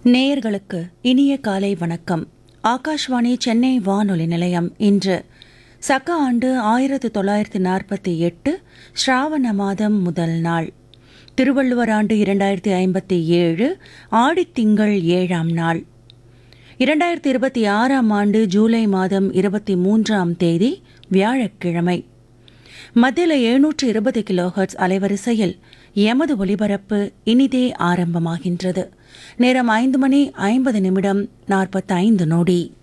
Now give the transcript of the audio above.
நேயர்களுக்கு இனிய காலை வணக்கம் ஆகாஷ்வாணி சென்னை வானொலி நிலையம் இன்று சக ஆண்டு ஆயிரத்து தொள்ளாயிரத்து நாற்பத்தி எட்டு ஸ்ராவண மாதம் முதல் நாள் திருவள்ளுவர் ஆண்டு இரண்டாயிரத்தி ஐம்பத்தி ஏழு ஆடித்திங்கள் ஏழாம் நாள் இரண்டாயிரத்தி இருபத்தி ஆறாம் ஆண்டு ஜூலை மாதம் இருபத்தி மூன்றாம் தேதி வியாழக்கிழமை மத்தியில் எழுநூற்று இருபது கிலோஹெர்ட்ஸ் அலைவரிசையில் எமது ஒலிபரப்பு இனிதே ஆரம்பமாகின்றது நேரம் ஐந்து மணி ஐம்பது நிமிடம் நாற்பத்தைந்து நொடி